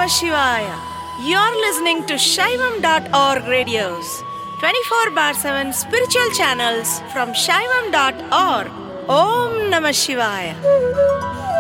Namah Shivaya. You're listening to Shaivam.org radios, 24 bar 7 spiritual channels from Shaivam.org. Om Namah Shivaya.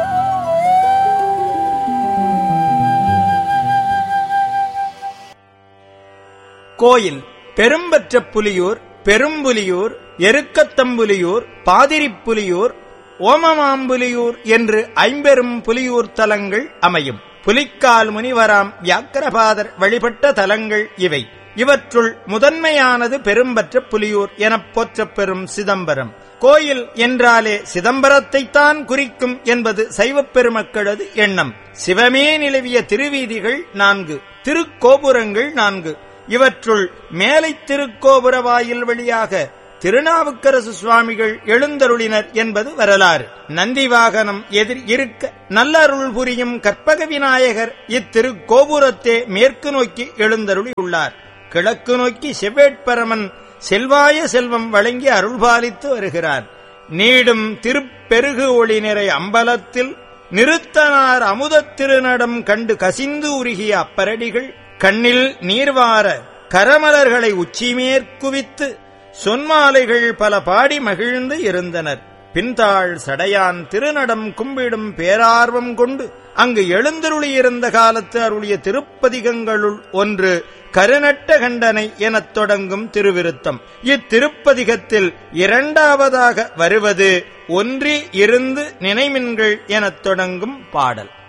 கோயில் பெரும்பற்ற புலியூர் பெரும்புலியூர் எருக்கத்தம்புலியூர் பாதிரிப்புலியூர் ஓமமாம்புலியூர் என்று ஐம்பெரும் புலியூர் தலங்கள் அமையும் புலிக்கால் முனிவராம் வியாக்கிரபாதர் வழிபட்ட தலங்கள் இவை இவற்றுள் முதன்மையானது பெரும்பற்ற புலியூர் எனப் போற்றப் பெறும் சிதம்பரம் கோயில் என்றாலே சிதம்பரத்தைத்தான் குறிக்கும் என்பது சைவப் பெருமக்களது எண்ணம் சிவமே நிலவிய திருவீதிகள் நான்கு திருக்கோபுரங்கள் நான்கு இவற்றுள் மேலை திருக்கோபுர வாயில் வழியாக திருநாவுக்கரசு சுவாமிகள் எழுந்தருளினர் என்பது வரலாறு நந்திவாகனம் எதிர் இருக்க நல்லருள் புரியும் கற்பக விநாயகர் இத்திருக்கோபுரத்தே மேற்கு நோக்கி எழுந்தருளி உள்ளார் கிழக்கு நோக்கி செவ்வேட்பரமன் செல்வாய செல்வம் வழங்கி அருள்பாலித்து வருகிறார் நீடும் திருப்பெருகு ஒளி நிறை அம்பலத்தில் நிறுத்தனார் அமுதத் திருநடம் கண்டு கசிந்து உருகிய அப்பரடிகள் கண்ணில் நீர்வார கரமலர்களை உச்சிமேற்குவித்து சொன்மாலைகள் பல பாடி மகிழ்ந்து இருந்தனர் பின்தாள் சடையான் திருநடம் கும்பிடும் பேரார்வம் கொண்டு அங்கு எழுந்தருளியிருந்த காலத்து அருளிய திருப்பதிகங்களுள் ஒன்று கருநட்ட கண்டனை எனத் தொடங்கும் திருவிருத்தம் இத்திருப்பதிகத்தில் இரண்டாவதாக வருவது ஒன்றி இருந்து நினைமின்கள் எனத் தொடங்கும் பாடல்